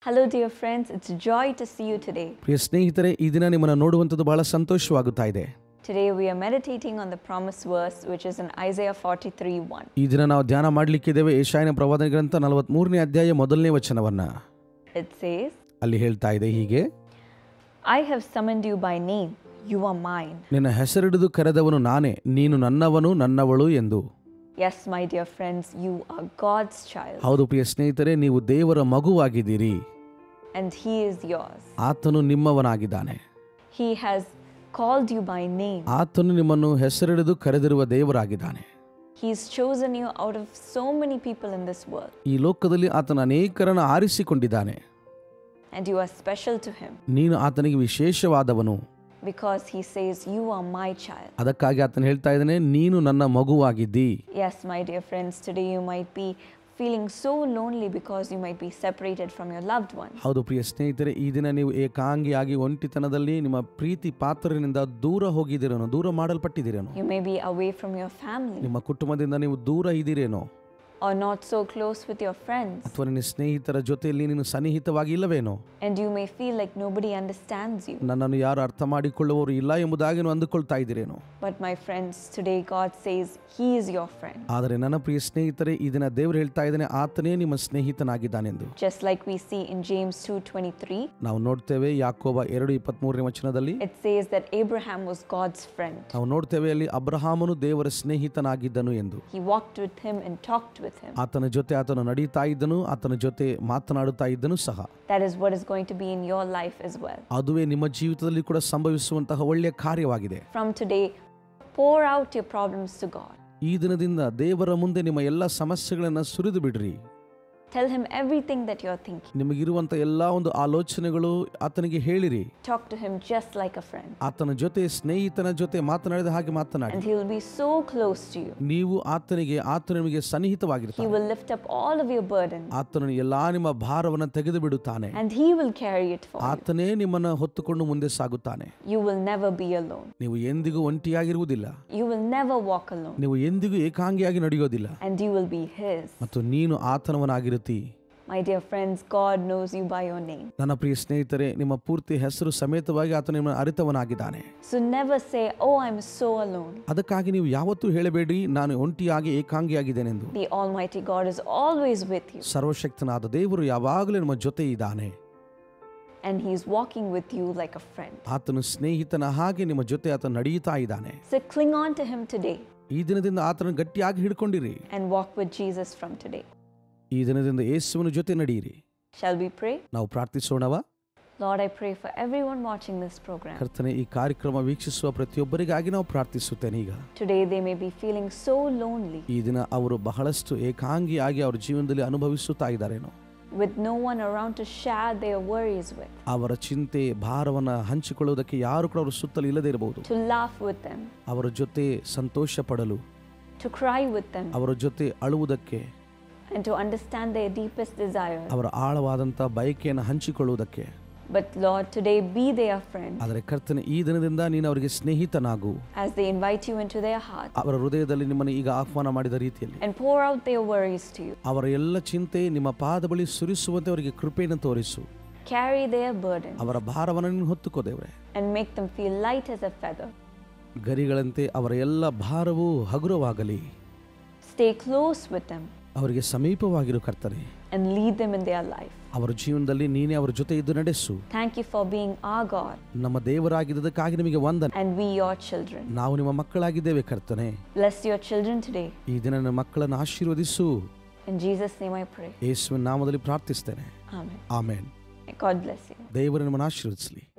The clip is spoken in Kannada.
Hello, dear friends. It's a joy to see you today. ಪ್ರಿಯ ಸ್ನೇಹಿತರೆ ಈ ದಿನ ನಿಮ್ಮನ್ನು ನೋಡುವಂಥದ್ದು ಬಹಳ ಸಂತೋಷವಾಗುತ್ತಾ ಇದೆ Today, we are meditating on the promise verse, which is in Isaiah 43 1. ಈ ದಿನ ನಾವು ಧ್ಯಾನ ಮಾಡಲಿಕ್ಕಿದ್ದೇವೆ ಏಷಾಯನ ಪ್ರವಾದನ ಗ್ರಂಥ ನಲವತ್ಮೂರನೇ ಅಧ್ಯಾಯ ಮೊದಲನೇ ವಚನವನ್ನ It says, ಅಲ್ಲಿ ಹೇಳ್ತಾ ಇದೆ ಹೀಗೆ I have summoned you by name. You are mine. ನಿನ್ನ ಹೆಸರಿಡಿದು ಕರೆದವನು ನಾನೇ ನೀನು ನನ್ನವನು ನನ್ನವಳು ಎಂದು Yes, my dear friends, you are God's child, ಹೌದು ಪ್ರಿಯ ಸ್ನೇಹಿತರೆ ನೀವು ದೇವರ ಮಗುವಾಗಿದ್ದೀರಿ and He is yours. ಆತನು ನಿಮ್ಮವನಾಗಿದ್ದಾನೆ He has called you by name. ಆತನು ನಿಮ್ಮನ್ನು ಹೆಸರಿಡಿದು ಕರೆದಿರುವ ದೇವರಾಗಿದ್ದಾನೆ He's chosen you out of so many people in this world, ಈ ಲೋಕದಲ್ಲಿ ಆತನ ಅನೇಕರನ್ನು ಆರಿಸಿಕೊಂಡಿದ್ದಾನೆ and you are special to Him ನೀನು ಆತನಿಗೆ ವಿಶೇಷವಾದವನು because He says, You are my child. ಅದಕ್ಕಾಗಿ ಆತನು ಹೇಳ್ತಾ ಇದ್ದಾನೆ ನೀನು ನನ್ನ ಮಗುವಾಗಿದ್ದಿ Yes, my dear friends, today you might be feeling so lonely because you might be separated from your loved ones. ಹೌದು ಪ್ರಿಯ ಸ್ನೇಹಿತರೆ ಈ ದಿನ ನೀವು ಏಕಾಂಗಿಯಾಗಿ ಒಂಟಿತನದಲ್ಲಿ ನಿಮ್ಮ ಪ್ರೀತಿ ಪಾತ್ರರಿಂದ ದೂರ ಹೋಗಿದ್ದೀರೇನೋ ದೂರ ಮಾಡಲ್ಪಟ್ಟಿದ್ದೀರೇನೋ You may be away from your family ನಿಮ್ಮ ಕುಟುಂಬದಿಂದ ನೀವು ದೂರ ಇದ್ದೀರೇನೋ or not so close with your friends, ಅಥವಾ ನಿನ್ನ ಸ್ನೇಹಿತರ ಜೊತೆಯಲ್ಲಿ ನೀನು ಸನ್ನಿಹಿತವಾಗಿ ಇಲ್ಲವೇನೋ and you may feel like nobody understands you. ನನ್ನನ್ನು ಯಾರು ಅರ್ಥ ಮಾಡಿಕೊಳ್ಳುವವರು ಇಲ್ಲ ಎಂಬುದಾಗಿ ನೀವು ಅಂದುಕೊಳ್ತಾ ಇದ್ದೀರೇನೋ But, my friends, today God says He is your friend. ಆದರೆ ನನ್ನ ಪ್ರಿಯ ಸ್ನೇಹಿತರೆ ಈ ದಿನ ದೇವರು ಹೇಳ್ತಾ ಇದ್ದಾನೆ ಆತನೇ ನಿಮ್ಮ ಸ್ನೇಹಿತನಾಗಿದ್ದಾನೆಂದು Just like we see in James 2:23, ನಾವು ನೋಡ್ತೇವೆ ಯಾಕೋಬ ಎರಡು ಇಪ್ಪತ್ಮೂರನೇ ವಚನದಲ್ಲಿ it says that Abraham was God's friend. ನಾವು ನೋಡ್ತೇವೆ ಅಲ್ಲಿ ಅಬ್ರಹಾಮನು ದೇವರ ಸ್ನೇಹಿತನಾಗಿದ್ದನು ಎಂದು He walked with him and talked with him. ಆತನ ಜೊತೆ ಆತನು ನಡೀತಾ ಇದ್ದನು ಆತನ ಜೊತೆ ಮಾತನಾಡುತ್ತಾ ಇದ್ದನು ಸಹ That is what is going to be in your life as well. ಅದುವೇ ನಿಮ್ಮ ಜೀವಿತದಲ್ಲಿ ಕೂಡ ಸಂಭವಿಸುವಂತಹ ಒಳ್ಳೆಯ ಕಾರ್ಯವಾಗಿದೆ From today, pour out your problems to God. ಈ ದಿನದಿಂದ ದೇವರ ಮುಂದೆ ನಿಮ್ಮ ಎಲ್ಲ ಸಮಸ್ಯೆಗಳನ್ನು ಸುರಿದು ಬಿಡ್ರಿ Tell him everything that you're thinking. ನಿಮಗಿರುವಂಥ ಎಲ್ಲ ಒಂದು ಆಲೋಚನೆಗಳು ಆತನಿಗೆ ಹೇಳಿರಿ Talk to him just like a friend. ಆತನ ಜೊತೆ ಸ್ನೇಹಿತನ ಜೊತೆ ಮಾತನಾಡಿದ ಹಾಗೆ ಮಾತನಾಡಿ And he will be so close to you. ನೀವು ಆತನಿಗೆ ಆತನು ನಿಮಗೆ He ಸನ್ನಿಹಿತವಾಗಿರ್ತಾನೆ will lift up all of your burdens ಆತನು ಎಲ್ಲಾ ನಿಮ್ಮ ಭಾರವನ್ನು ತೆಗೆದು ಬಿಡುತ್ತಾನೆ and he will carry it for you. ಆತನೇ ನಿಮ್ಮನ್ನು ಹೊತ್ತುಕೊಂಡು ಮುಂದೆ ಸಾಗುತ್ತಾನೆ You will never be alone. ನೀವು ಎಂದಿಗೂ ಒಂಟಿಯಾಗಿರುವುದಿಲ್ಲ You will never walk alone. ನೀವು ಎಂದಿಗೂ ಏಕಾಂಗಿಯಾಗಿ ನಡೆಯೋದಿಲ್ಲ And you will be his. ಮತ್ತು ನೀನು ಆತನವನಾಗಿರುತ್ತಿ My dear friends, God knows you by your name. ನನ್ನ ಪ್ರಿಯ ಸ್ನೇಹಿತರೆ ನಿಮ್ಮ ಪೂರ್ತಿ ಹೆಸರು ಸಮೇತವಾಗಿ ಆತ ನಿಮ್ಮ ಅರಿತವನಾಗಿದ್ದಾನೆ So never say, Oh, I'm so alone. ಅದಕ್ಕಾಗಿ ನೀವು ಯಾವತ್ತೂ ಹೇಳಬೇಡಿ ನಾನು ಒಂಟಿಯಾಗಿ ಏಕಾಂಗಿಯಾಗಿದ್ದೇನೆಂದು The Almighty God is always with you ಸರ್ವಶಕ್ತನಾದ ದೇವರು ಯಾವಾಗಲೂ ನಮ್ಮ ಜೊತೆ ಇದ್ದಾನೆ and He's walking with you like a friend. ಆತನು ಸ್ನೇಹಿತನ ಹಾಗೆ ನಿಮ್ಮ ಜೊತೆ ಆತ ನಡೆಯುತ್ತಾ ಇದ್ದಾನೆ So cling on to Him today ಈ ದಿನದಿಂದ ಆತನ ಗಟ್ಟಿಯಾಗಿ ಹಿಡ್ಕೊಂಡಿರಿ and walk with Jesus from today. ಈ ದಿನದಿಂದ ಯೇಸುವಿನ ಜೊತೆ ನಡೆಯಿರಿ Shall we pray? ನಾವು ಪ್ರಾರ್ಥಿಸೋಣವಾ Lord, I pray for everyone watching this program. ಕರ್ತನೆ ಈ ಕಾರ್ಯಕ್ರಮ ವೀಕ್ಷಿಸುವ ಪ್ರತಿಯೊಬ್ಬರಿಗಾಗಿ ನಾವು ಪ್ರಾರ್ಥಿಸುತ್ತೇನೆ ಈಗ Today they may be feeling so lonely ಈ ದಿನ ಅವರು ಬಹಳಷ್ಟು ಏಕಾಂಗಿಯಾಗಿ ಅವ್ರ ಜೀವನದಲ್ಲಿ ಅನುಭವಿಸುತ್ತಾ ಇದ್ದಾರೇನೋ with no one around to share their worries with, ಅವರ ಚಿಂತೆ ಭಾರವನ್ನು ಹಂಚಿಕೊಳ್ಳುವುದಕ್ಕೆ ಯಾರು ಕೂಡ ಅವ್ರ ಸುತ್ತಲೂ ಇಲ್ಲದೇ ಇರಬಹುದು to laugh with them, ಅವರ ಜೊತೆ ಸಂತೋಷ ಪಡಲು to cry with them, ಅವರ ಜೊತೆ ಅಳುವುದಕ್ಕೆ and to understand their deepest desires. ಅವರ ಆಳವಾದಂಥ ಬಯಕೆಯನ್ನು ಹಂಚಿಕೊಳ್ಳುವುದಕ್ಕೆ But Lord, today be their friend ಆದರೆ ಕರ್ತನೆ ಈ ದಿನದಿಂದ ನೀನು ಅವರಿಗೆ ಸ್ನೇಹಿತನಾಗು as they invite you into their heart ಅವರ ಹೃದಯದಲ್ಲಿ ನಿಮ್ಮನ್ನು ಈಗ ಆಹ್ವಾನ ಮಾಡಿದ ರೀತಿಯಲ್ಲಿ and pour out their worries to you. ಅವರ ಎಲ್ಲ ಚಿಂತೆ ನಿಮ್ಮ ಪಾದ ಬಳಿ ಸುರಿಸುವಂತೆ ಅವರಿಗೆ ಕೃಪೆಯನ್ನು ತೋರಿಸು Carry their burden ಅವರ ಭಾರವನ್ನು ನೀನು ಹೊತ್ತುಕೋ ದೇವ್ರೆ and make them feel light as a feather. ಗರಿಗಳಂತೆ ಅವರ ಎಲ್ಲ ಭಾರವೂ ಹಗುರವಾಗಲಿ Stay close with them ಅವರಿಗೆ ಸಮೀಪವಾಗಿರು ಕರ್ತನೆ and lead them in their life. ಅವರ ಜೀವನದಲ್ಲಿ ನೀನೇ ಅವರ ಜೊತೆ ಇದ್ದು ನಡೆಸು Thank you for being our God ನಮ್ಮ ದೇವರಾಗಿದ್ದಕ್ಕಾಗಿ ನಿಮಗೆ ವಂದನೆ and we your children. ನಾವು ನಿಮ್ಮ ಮಕ್ಕಳಾಗಿದ್ದೇವೆ ಕರ್ತನೆ Bless your children today. ಈ ದಿನ ನನ್ನ ಮಕ್ಕಳನ್ನು ಆಶೀರ್ವದಿಸು In Jesus' name I pray. ಯೇಸುವಿನ ನಾಮದಲ್ಲಿ ಪ್ರಾರ್ಥಿಸ್ತೇನೆ Amen. Amen God bless you. ದೇವರು ನಮ್ಮನ್ನು ಆಶೀರ್ವದಿಸಲಿ